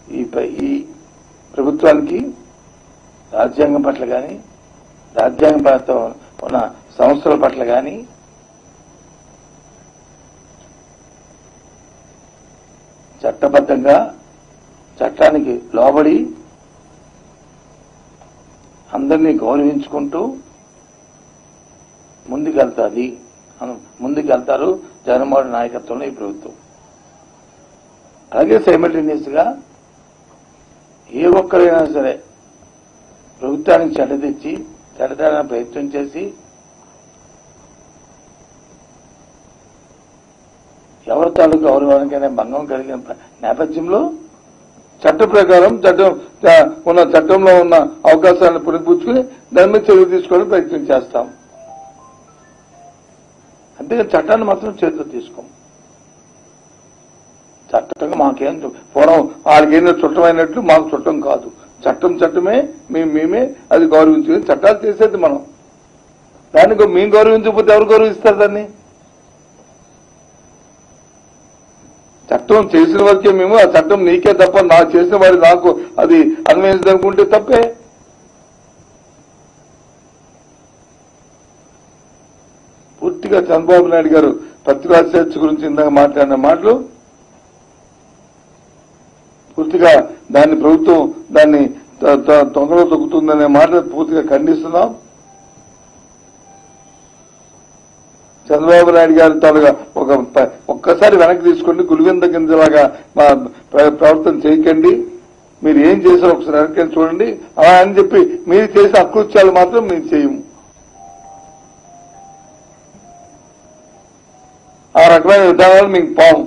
ఈ ప- ఈ ప్రభుత్వానికి రాజ్యాంగం పట్ల కానీ రాజ్యాంగం పట్ల ఉన్న సంస్థల పట్ల కానీ చట్టబద్ధంగా చట్టానికి లోబడి అందరినీ గౌరవించుకుంటూ ముందుకెళ్తాది అను- ముందుకెళ్తారు జగన్మోహన్ నాయకత్వంలో ఈ ప్రభుత్వం అలాగే సైమల్టేనియస్ గా ఏ ఒక్కరైనా సరే ప్రభుత్వానికి చెడ్డ తెచ్చి చెడ్డదాన ప్రయత్నం చేసి ఎవరి తాలూకు గౌరవానికైనా భంగం కలిగిన ప్ర- నేపథ్యంలో చట్ట ప్రకారం చట్టం చ- ఉన్న చట్టంలో ఉన్న అవకాశాలను పురిపుచ్చుకుని దాని మీద చర్య తీసుకోవడానికి ప్రయత్నం చేస్తాం అంతేగాని చట్టాన్ని మాత్రం చేతిలో తీసుకోం చట్టంగా మాకేం చు- పూర్వం వాళ్ళకేందో చుట్టమైనట్లు మాకు చుట్టం కాదు చట్టం చట్టమే మేము మేమే అది గౌరవించుకుని చట్టాలు చేసేది మనం దానికి మేము గౌరవించకపోతే ఎవరు గౌరవిస్తారు దాన్ని చట్టం చేసిన వరకే మేము ఆ చట్టం నీకే తప్ప నా చేసిన వారి నాకు అది అన్వయించదనుకుంటే తప్పే పూర్తిగా చంద్రబాబు నాయుడు గారు పత్రికా స్వేచ్ఛ గురించి ఇందాక మాట్లాడిన మాటలు పూర్తిగా దాన్ని ప్రభుత్వం దాన్ని త- త- తొందరలో తొక్కుతుందనే మాట పూర్తిగా ఖండిస్తున్నాం చంద్రబాబు నాయుడు గారి తాలుగా ఒక ప- ఒక్కసారి వెనక్కి తీసుకోండి గులివింద గింజలాగా మా ప్ర- ప్రవర్తన చేయకండి మీరు ఏం చేశారో ఒకసారి వెనక్కి వెళ్ళి చూడండి అలా అని చెప్పి మీరు చేసే అకృత్యాలు మాత్రం మేము చేయము ఆ రకమైన విధానాలు మీకు పాము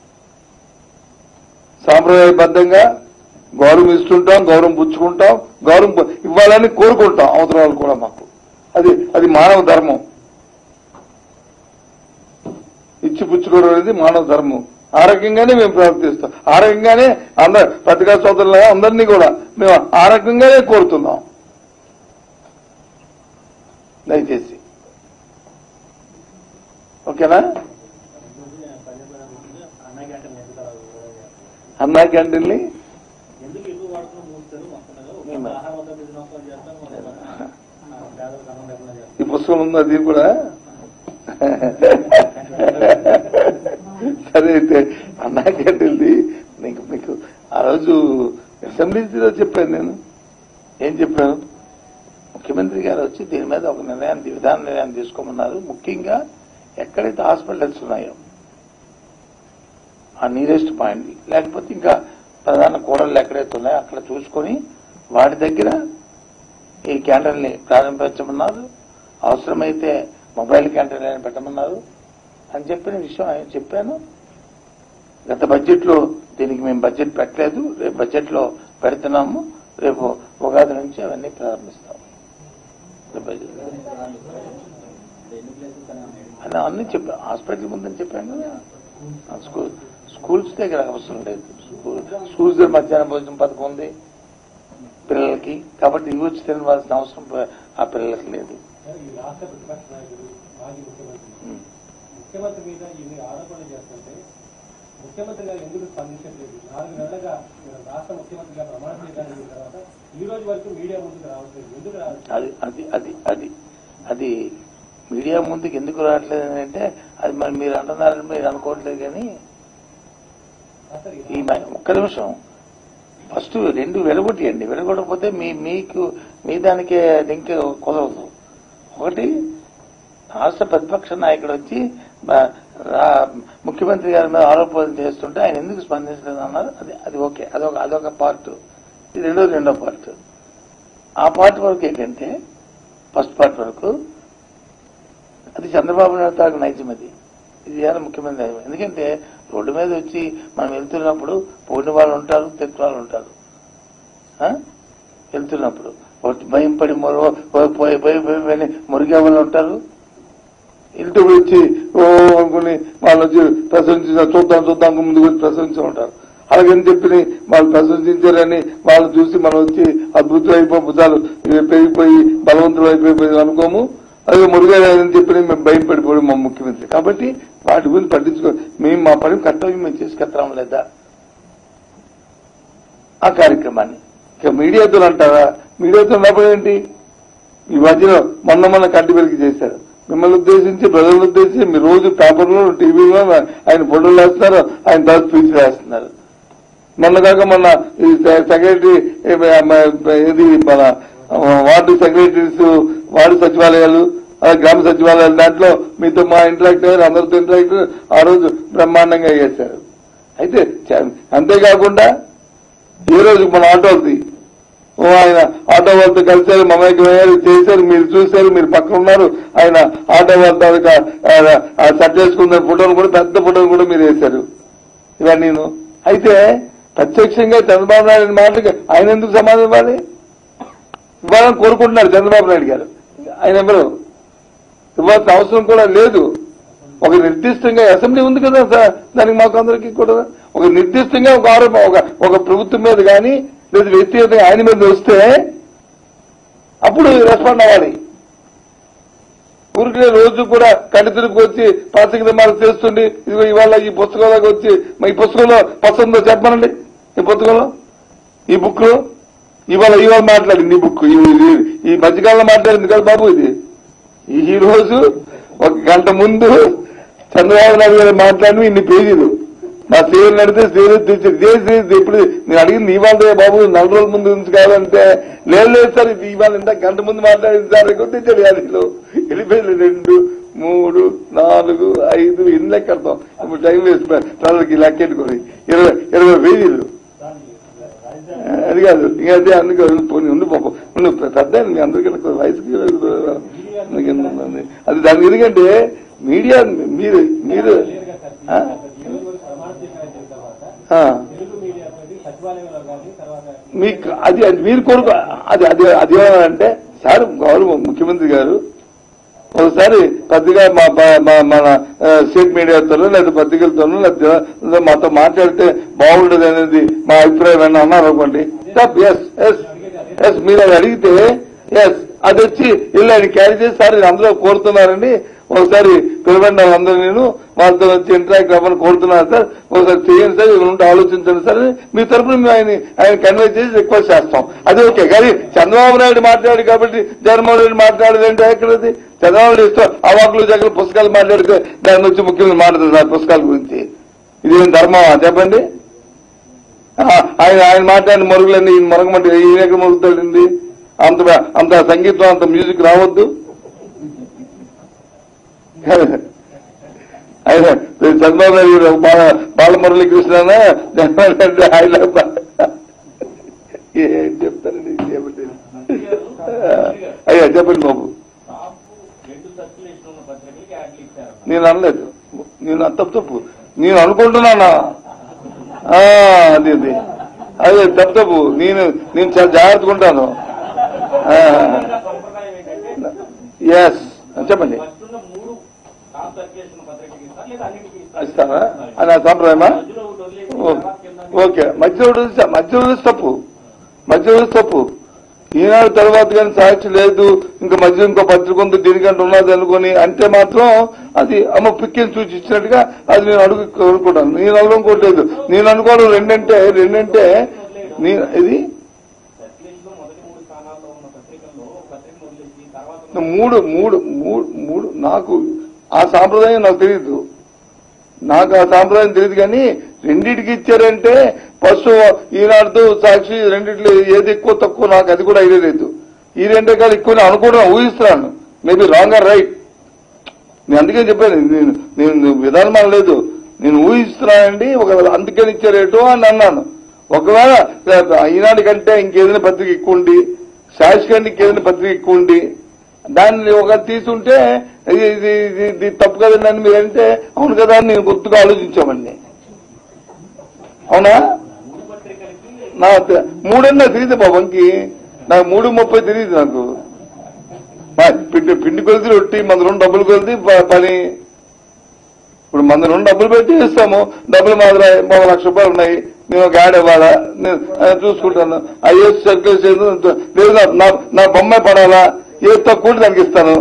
సాంప్రదాయబద్ధంగా గౌరవం ఇస్తుంటాం గౌరవం పుచ్చుకుంటాం గౌరవం పు- ఇవ్వాలని కోరుకుంటాం అవసరాలు కూడా మాకు అది అది మానవ ధర్మం ఇచ్చి పుచ్చుకోవడం అనేది మానవ ధర్మం ఆ రకంగానే మేము ప్రవర్తిస్తాం ఆ రకంగానే అందరు పత్రికా సోదరులుగా అందరినీ కూడా మేము ఆ రకంగానే కోరుతున్నాం దయచేసి ఓకేనా అన్న క్యాంటీన్ ఎందుకు అలా అన్నా క్యాంటీన్ని ఎందుకు ఎక్కువ వాడుతున్న మూస్తారు వస్తున్నారు మేము- ఒక ఆహార వద్ద బిజినెస్ చేస్తాం మరొక పేదలకు అన్నం లేకుండా చేస్తాం ఈ పుస్తకం ఉంది అది కూడా సరే అయితే అన్నా క్యాంటీన్ది నీకు మీకు ఆ రోజు అసెంబ్లీలో చెప్పాను నేను ఏం చెప్పాను ముఖ్యమంత్రి గారు వచ్చి దీని మీద ఒక నిర్ణయాన్ని విధాన నిర్ణయాన్ని తీసుకోమన్నారు ముఖ్యంగా ఎక్కడైతే హాస్పిటల్స్ ఉన్నాయో ఆ నియరెస్ట్ పాయింట్ లేకపోతే ఇంకా ప్రధాన కూడళ్ళు ఎక్కడైతే ఉన్నాయో అక్కడ చూసుకొని వాటి దగ్గర ఈ క్యాంటీన్ని ప్రారంభించమన్నారు అవసరమైతే మొబైల్ క్యాంటీన్ అయినా పెట్టమన్నారు అని చెప్పిన విషయం ఆయన చెప్పాను గత బడ్జెట్ లో దీనికి మేము బడ్జెట్ పెట్టలేదు రేపు బడ్జెట్ లో పెడుతున్నాము రేపు ఉగాది నుంచి అవన్నీ ప్రారంభిస్తాం రేపు బడ్జెట్ అని అన్ని చెప్పాను హాస్పిటల్ ముందని చెప్పాను కదా ఆ స్కూల్ స్కూల్స్ దగ్గర అవసరం లేదు స్కూల్ స్కూల్స్ దగ్గర మధ్యాహ్నం భోజనం పథకం ఉంది పిల్లలకి కాబట్టి ఇవి వచ్చి తినవలసిన అవసరం ప- ఆ పిల్లలకి లేదు ఈ రాష్ట్ర ప్రతిపక్ష నాయకుడు మాజీ ముఖ్యమంత్రి ఉం. ముఖ్యమంత్రి మీద ఇన్ని ఆరోపణలు చేస్తుంటే ముఖ్యమంత్రి గారు ఎందుకు స్పందించట్లేదు నాలుగు నెలలుగా మీరు రాష్ట్ర ముఖ్యమంత్రిగా ప్రమాణ స్వీకారం చేసిన తర్వాత ఈ రోజు వరకు మీడియా ముందుకు రావట్లేదు ఎందుకు రావట్లేదు అది అది అది అది అది మీడియా ముందుకు ఎందుకు రావట్లేదు అని అంటే అది మరి మీరు అంటున్నారని మీరు అనుకోవట్లేదు కానీ అసలు ఈ ఈ మ- ఒక్క నిమిషం ఫస్ట్ రెండు వెలగొట్టియండి వెలగొట్టకపోతే మీ మీకు మీ దానికే లింక్ కుదరదు ఒకటి రాష్ట్ర ప్రతిపక్ష నాయకుడు వచ్చి బ- రా- ముఖ్యమంత్రి గారి మీద ఆరోపణలు చేస్తుంటే ఆయన ఎందుకు స్పందించలేదు అన్నారు అది అది ఓకే అదొక అదొక పార్ట్ ఇది రెండో రెండో పార్ట్ ఆ పార్ట్ వరకు ఏంటంటే ఫస్ట్ పార్ట్ వరకు అది చంద్రబాబు నాయుడు తాకు నైజం అది ఇది ఏమైనా ముఖ్యమంత్రి నైజం ఎందుకంటే రోడ్డు మీద వచ్చి మనం వెళ్తున్నప్పుడు పోయిన వాళ్ళు ఉంటారు తెచ్చిన వాళ్ళు ఉంటారు ఆ? వెళ్తున్నప్పుడు ఒకటి భయం పడి మరో పోయి పోయి పోయి పోయి పోయి అని మురిగే వాళ్ళు ఉంటారు ఇంటి వచ్చి ఓ అనుకుని వాళ్ళు వచ్చి ప్రశంసించారు చూద్దాం చూద్దాం అని ముందుకు వచ్చి ప్రశంసించి ఉంటారు అలాగని చెప్పి వాళ్ళు ప్రశంసించారని వాళ్ళు చూసి మనం వచ్చి అద్భుతం అయిపోయి భుజాలు పెరిగిపోయి బలవంతులు అయిపోయి అనుకోము అదే మురుగాయని చెప్పి మేము భయం పడిపోవడం మా ముఖ్యమంత్రి కాబట్టి వాటి గురించి పట్టించుకో మేము మా పని కర్తవ్యం మేము చేసుకెళ్తాం లేదా ఆ కార్యక్రమాన్ని ఇక మీడియాతో అంటారా మీడియాతో ఉన్నప్పుడు ఏంటి ఈ మధ్యలో మొన్న మొన్న కంటి వెలికి చేశారు మిమ్మల్ని ఉద్దేశించి ప్రజలను ఉద్దేశించి మీరు రోజు పేపర్లో టీవీలో ఆయన ఫోటోలు వేస్తున్నారు ఆయన తర్వాత స్పీచ్ వేస్తున్నారు మొన్న కాక మొన్న ఈ సె- సెక్రటరీ ఏ, మ- ఇది మన వార్డు సెక్రటరీస్ వార్డు సచివాలయాలు ఆ గ్రామ సచివాలయాలు దాంట్లో మీతో మా ఇంటరాక్ట్ అయ్యారు అందరితో ఇంటరాక్ట్ ఆ రోజు బ్రహ్మాండంగా చేశారు అయితే చ- అంతేకాకుండా ఈ రోజు మన ఆటోది ఓ ఆయన ఆటో వాళ్ళతో కలిశారు మమేకమయ్యారు చేశారు మీరు చూశారు మీరు పక్కన ఉన్నారు ఆయన ఆటో వాళ్ళ తాలూకా, ఆ, ఆ సెట్ చేసుకున్న ఫోటోను కూడా పెద్ద ఫోటోను కూడా మీరు వేశారు ఇవన్నీ నేను అయితే ప్రత్యక్షంగా చంద్రబాబు నాయుడు మాటకి ఆయన ఎందుకు సమాధానం ఇవ్వాలి ఇవ్వాలని కోరుకుంటున్నారు చంద్రబాబు నాయుడు గారు ఆయన ఎవరు ఇవ్వాల్సిన అవసరం కూడా లేదు ఒక నిర్దిష్టంగా అసెంబ్లీ ఉంది కదా సార్ దానికి మాకు అందరికీ కూడా ఒక నిర్దిష్టంగా ఒక ఆరోపణ ఒక ఒక ప్రభుత్వం మీద కానీ లేదా వ్యక్తిగతంగా ఆయన మీద వస్తే అప్పుడు రెస్పాండ్ అవ్వాలి ఊరికే రోజు కూడా కంటి తిరుగు వచ్చి పాసిక దిమాలు చేస్తుండి ఇదిగో ఇవాళ ఈ పుస్తకంలోకి వచ్చి మరి ఈ పుస్తకంలో పసందో చెప్పమనండి ఈ పుస్తకంలో ఈ బుక్ లో ఇవాళ ఇవాళ మాట్లాడింది ఈ బుక్ ఈ- ఈ- ఈ మధ్యకాలంలో మాట్లాడింది కదా బాబు ఇది ఈ రోజు ఒక గంట ముందు చంద్రబాబు నాయుడు గారు మాట్లాడి ఇన్ని పేజీలు నా సీఎం నడితే సీరియస్ తెచ్చి ఇదే సీరియస్ ఇప్పుడు నేను అడిగింది ఇవాళ బాబు నెల రోజుల ముందు నుంచి కాదంటే లేదు లేదు సార్ ఇది ఇవాళ ఇంత గంట ముందు మాట్లాడింది సార్ ఎక్కువ తెచ్చాడు యాదీలో వెళ్ళిపోయింది రెండు మూడు నాలుగు ఐదు ఎన్ని లెక్క కడతాం ఇప్పుడు టైం వేస్ట్ ట్రావెల్కి లెక్క ఎట్టుకొని ఇరవై ఇరవై పేజీలు అది కాదు ఇంకా అదే అందుకు పోనీ ఉండి పాపం ఉండు పెద్ద ఆయన మీ అందరికీ వయసుకి అందుకే ఉంది. అది దాని ఎందుకంటే మీడియా మీరు మీరు క్లియర్గా సార్ ఆ? ఈ రోజు వరకు ప్రమాణ స్వీకారం చేసిన తర్వాత ఆ, తెలుగు మీడియా తోటి సచివాలయంలో కానీ తర్వాత మీకు అది అది మీరు కోరుకో అది అది అది ఏమనంటే సార్ గౌరవ ముఖ్యమంత్రి గారు ఒకసారి పత్రిక మా మా- మా- మన ఆ, స్టేట్ మీడియాతోనో లేదా పత్రికలతోనో లేదా లేదా మాతో మాట్లాడితే బాగుండదు అనేది మా అభిప్రాయం ఏమన్నా అన్నారు అనుకోండి ఎస్ ఎస్ ఎస్ మీరు అది అడిగితే ఎస్ అది వచ్చి ఇల్లు ఆయన క్యారీ చేసి సార్ ఇది అందరూ కోరుతున్నారండి ఒకసారి పిలవండి వాళ్ళందరూ నేను వాళ్ళతో వచ్చి ఇంటరాక్ట్ అవ్వని కోరుతున్నాను సార్ ఒకసారి చేయండి సార్ ఇది ఉంటే ఆలోచించండి సార్ అని మీ తరఫున మేము ఆయన ఆయన కన్వే చేసి రిక్వెస్ట్ చేస్తాం అది ఓకే కానీ చంద్రబాబు నాయుడు మాట్లాడు కాబట్టి జగన్మోహన్ రెడ్డి మాట్లాడదంటే ఎక్కడది చంద్రబాబు నాయుడు ఇష్టం అవాకులు జగలు పుస్తకాలు మాట్లాడితే దాని వచ్చి ముఖ్యమంత్రి మాట్లాడుతున్నారు పుస్తకాల గురించి ఇదేం ధర్మమా చెప్పండి ఆ, ఆయన ఆయన మాట్లాడిన మరుగులన్నీ ఈయన మరగమంటే ఈయన ఎక్కడ మరుగుతాడండి అంత అంత సంగీతం అంత మ్యూజిక్ రావద్దు ఆయన చంద్రబాబు నాయుడు గారు బాల బాలమురళీ కృష్ణ జగన్మోహన్ ఆయన ఏం చెప్తారండి ఏమిటి అయ్యా చెప్పండి బాబు రెండు సర్క్యులేషన్ ఉన్న పత్రికలకి యాడ్లు ఇచ్చారు నేను అనలేదు నేను అంత తప్పు తప్పు నేను అనుకుంటున్నానా ఆ, అది అది అదే తప్పు తప్పు నేను నేను చాలా జాగ్రత్తగా ఉంటాను సంప్రదాయం ఏంటంటే ఎస్ చెప్పండి ఫస్ట్ ఉన్న మూడు టాప్ సర్క్యులేషన్ ఉన్న పత్రికలకి ఇస్తారు లేదా అన్నిటికీ ఇస్తారు ఇస్తారా అది ఆ సాంప్రదాయమా మధ్యలో ఒకటి వదిలేసి ఓ- తర్వాత కింద ఓకే మధ్యలో వదిలేసి- మధ్యలో వదిలేసి తప్పు మధ్యలో వదిలేసి తప్పు ఈనాడు తర్వాత కానీ సాక్షి లేదు ఇంకా మధ్య ఇంకో పత్రిక ఉంది దీనికంటే ఉన్నది అనుకొని అంటే మాత్రం అది అమ్మ పిక్కిని చూసి ఇచ్చినట్టుగా అది నేను అడుగు అనుకుంటాను నేను అనుకోవట్లేదు నేను అనుకోవడం రెండంటే రెండంటే నీ ఇది సర్క్యులేషన్ లో మొదటి మూడు స్థానాల్లో ఉన్న పత్రికల్లో ఒక పత్రికను వదిలేసి తర్వాత ఉన్న మూడు మూడు మూడు మూడు నాకు ఆ సాంప్రదాయం నాకు తెలియదు నాకు ఆ సాంప్రదాయం తెలియదు కానీ రెండింటికి ఇచ్చారంటే ఫస్ట్ ఈనాడుతో సాక్షి రెండిట్లో ఏది ఎక్కువ తక్కువ నాకు అది కూడా ఐడియా లేదు ఈ రెండే కాదు ఎక్కువ నేను అనుకోవడం ఊహిస్తున్నాను మేబీ రాంగ్ ఆర్ రైట్ నేను అందుకే చెప్పాను నేను నేను విధానం లేదు నేను ఊహిస్తున్నానండి ఒకవేళ అందుకని ఇచ్చారేటో అని అన్నాను ఒకవేళ ఈనాడు కంటే ఇంకేదైనా పత్రిక ఎక్కువ ఉండి సాక్షి కంటే ఇంకేదైనా పత్రిక ఎక్కువ ఉండి దాన్ని ఒక తీసుంటే ఇది ఇది ఇది- ఇది తప్పు కదండి అని మీరు అంటే అవును కదా అని నేను గుర్తుగా ఆలోచించామండి అవునా మూడు పత్రికలకి నా తె- మూడన్నా తెలియదు బాబంకి నాకు మూడు ముప్పై తెలియదు నాకు మా పిండి పిండి కొలిసి రొట్టి మన రెండు డబ్బులు కొలిసి ప- పని ఇప్పుడు మన రెండు డబ్బులు పెట్టి ఇస్తాము డబ్బులు మాత్రం ఒక లక్ష రూపాయలు ఉన్నాయి నేను ఒక యాడ్ ఇవ్వాలా నేను ఆ, చూసుకుంటాను ఐఎస్ సర్కిల్ చేయదు లేదు నా- నా నా బొమ్మాయి పడాలా ఏ తక్కువ ఉంటే దానికి ఇస్తాను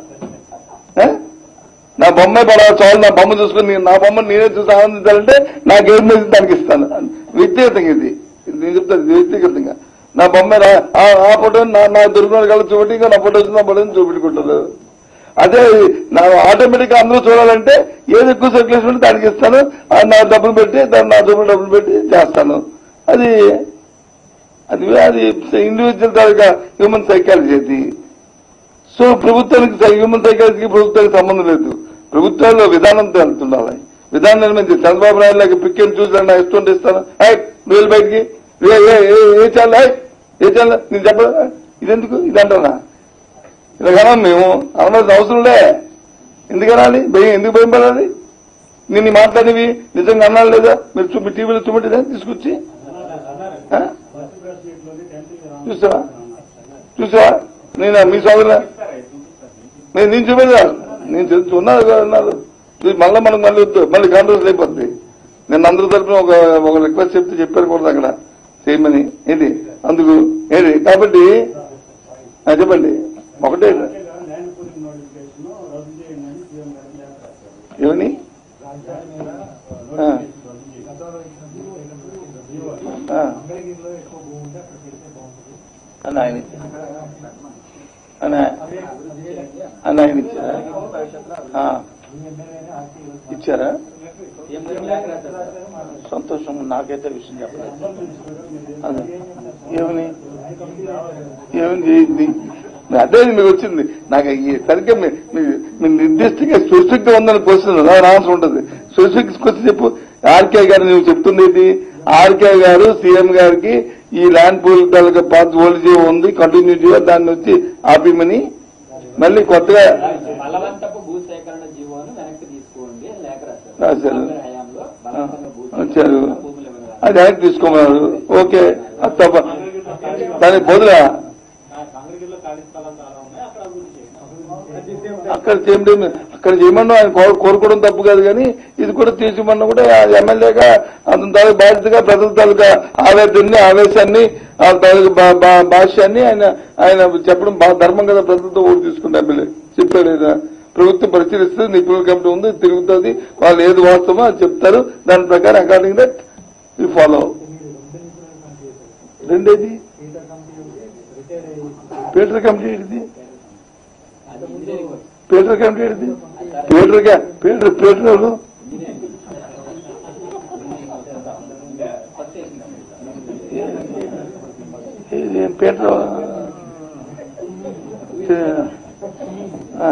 ఏ? నా బొమ్మాయి పడాలి చాలు నా బొమ్మ చూసుకుని నేను- నా బొమ్మ నేనే చూసి ఆనందించాలంటే నాకేం తెలిసి దానికి ఇస్తాను వ్యక్తిగతంగా ఇది నేను చెప్తాను ఇది వ్యక్తిగతంగా నా బొమ్మ రా- ఆ ఆ ఫోటో నా నా దొరికిన కళ్ళు చూపెట్టి ఇంకా నా ఫోటో వచ్చిన నా ఫోటోని చూపెట్టుకుంటారు అదే నా ఆటోమేటిక్ గా అందరూ చూడాలంటే ఏది ఎక్కువ సర్క్యులేషన్ ఉంటే దానికి ఇస్తాను ఆ నా డబ్బులు పెట్టి దాన్ని నా డబ్బులు డబ్బులు పెట్టి చేస్తాను అది అది అది ఇండివిజువల్ తాలూకా హ్యూమన్ సైకాలజీ అది సో ప్రభుత్వానికి సై- హ్యూమన్ సైకాలజీకి ప్రభుత్వానికి సంబంధం లేదు ప్రభుత్వాల్లో విధానం తెలుతుండాలి విధానం నిర్మించి చంద్రబాబు నాయుడు లాగా పిక్కిని చూసి నా ఇష్టం ఉంటే ఇస్తాను హాయ్ నువ్వు వెళ్ళి బయటికి ఏ ఏ- ఏ- ఏ చాలు హాయ్ ఏ చాలు నేను చెప్ప ఇదెందుకు ఇది అంటానా ఇలా కనా మేము అనవలసిన అవసరంలే ఎందుకు అనాలి భయం ఎందుకు భయం పడాలి నేను ఈ మాట్లాడినవి నిజంగా అన్నాను లేదా మీరు చూ- మీ టీవీలో చూపెట్టిదా తీసుకొచ్చి ఆ? చూసావా చూసావా నేను మీ సోదరులా నేను నేను చూపెడతా నేను తెలుసు ఉన్నారు కదా ఉన్నారు ఇది మళ్ళీ మనకు మళ్ళీ వద్దు మళ్ళీ కాంట్రవర్సీ అయిపోద్ది నేను అందరి తరఫున ఒక ఒక రిక్వెస్ట్ చెప్తే చెప్పారు కూడా అక్కడ చేయమని ఏంటి అందుకు ఏంటి కాబట్టి ఆ, చెప్పండి ఒకటే ల్యాండ్ పూలింగ్ నోటిఫికేషన్ రద్దు చేయండి అని సీఎం గారు లేఖ రాశారు ఏమని రాజధాని మీద ఆ. నోటిఫికేషన్ రద్దు చేయండి ఆ, మంగళగిరిలో ఎక్కువ భూమి ఉంటే అక్కడ పెడితే బాగుంటుంది అని ఆయన ఇచ్చారు. అని అని ఆయన ఇచ్చారా ఆ, మీ ఎమ్మెల్యేనే ఆర్టీ ఇచ్చారా సీఎం గారు లేఖ రాశారు సార్. సంతోషం నాకైతే విషయం చెప్పలేదు అదే ఏమని ఏమని చేయింది అదే మీకు వచ్చింది నాకు ఈ సరిగ్గా మీ- మీ- మీ నిర్దిష్టంగా స్పెసిఫిక్ గా ఉందని క్వశ్చన్ నా ఆన్సర్ ఉంటుంది స్పెసిఫిక్ క్వశ్చన్ చెప్పు ఆర్కే గారు నువ్వు చెప్తుంది ఏంటి ఆర్కే గారు సీఎం గారికి ఈ ల్యాండ్ పూల్ తాలూకా పాత ఓల్డ్ ఉంది కంటిన్యూటీగా దాన్ని వచ్చి ఆపిమని మళ్ళీ కొత్తగా బలవంతపు భూ సేకరణ జీవోను వెనక్కి తీసుకోండి అని లేఖ రాశారు రాశారు. కాంగ్రెస్ హయాంలో బలవంతంగా భూ వచ్చారు సేకరణ భూములు ఇవ్వడం. అది యాక్ట్ తీసుకోమన్నారు ఓకే అది తప్ప దానికి బదులా మంగళగిరిలో ఖాళీ స్థలాలు చాలా ఉన్నాయి అక్కడ అభివృద్ధి చేయండి అక్కడ చేయడం అక్కడ చేయమన్నా ఆయన కోరు- కోరుకోవడం తప్పు కాదు కానీ ఇది కూడా తీసుకోమన్నా కూడా ఆ ఎమ్మెల్యేగా అతని తాలూకు బాధ్యతగా ప్రజల తాలూకా ఆవేదన్ని ఆవేశాన్ని ఆ తాలూకు భా- భా- భాష్యాన్ని ఆయన ఆయన చెప్పడం బాగా ధర్మం కదా ప్రజలతో ఓటు తీసుకుంటే ఎమ్మెల్యే చెప్పాడు ఆయన ప్రభుత్వం పరిశీలిస్తుంది నిపుణుల కమిటీ ఉంది తిరుగుతుంది వాళ్ళు ఏది వాస్తవమో అది చెప్తారు దాని ప్రకారం అకార్డింగ్ దట్ వి ఫాలో రెండేది పీటర్ కమిటీ ఏంటిది అది ఇంజనీరింగ్ వర్క్. పీటర్ కమిటీ ఏంటిది పీటర్ గా- పీటర్ పీటర్ ఎవరు ఫస్ట్ చేసింది. ఇది ఏం పీటర్ ఆ.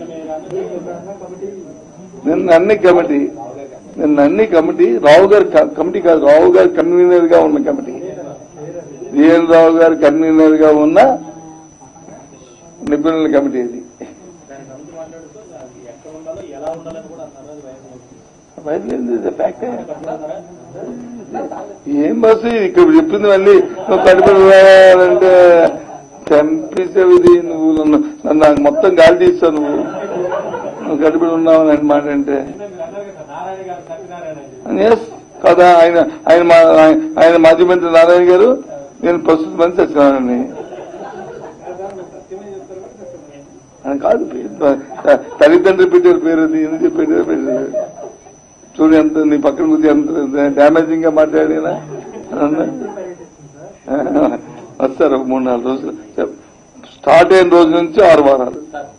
నిన్న అన్ని కమిటీ నిన్న అన్ని కమిటీ రావు గారి క- కమిటీ కాదు రావు గారి కన్వీనర్ గా ఉన్న కమిటీ విఎన్ రావు గారి కన్వీనర్ గా ఉన్న నిపుణుల కమిటీ ఇది దాని గురించి మాట్లాడుతూ అది ఎక్కడ ఉండాలో ఎలా ఉండాలని కూడా అన్నారు అది వైఎస్ మోదీ. బయలుదేరింది ఫ్యాక్టే అంటారా? ఏం బస్సు ఇది ఇక్కడ చెప్పింది మళ్ళీ నువ్వు కనిపెట్టాలంటే చంపేసావు ఇది నువ్వు నన్ను నన్ను నాకు మొత్తం గాలి తీస్తావు నువ్వు నువ్వు కనిపెడి ఉన్నావు అని మాట అంటే నిన్న మీరు అన్నారు కదా నారాయణ గారు సత్యనారాయణ అని చెప్పి. ఎస్ కదా ఆయన ఆయన మా- ఆయన- ఆయన మాజీ మంత్రి నారాయణ గారు నేను ప్రస్తుత మంత్రి సత్యనారాయణ సత్యమే చెప్తారు కదా, సత్యమే. అని కాదు పేరు. తల్లిదండ్రులు పెట్టారు పేరు అది ఎందుకు పెట్టారు పెట్టారు చూడు ఎంత నీ పక్కన కూర్చొని ఎంత డ్యామేజింగ్ గా మాట్లాడినా వస్తారు ఒక మూడు నాలుగు రోజులు స్టార్ట్ అయిన రోజు నుంచి ఆరు వారాలు సార్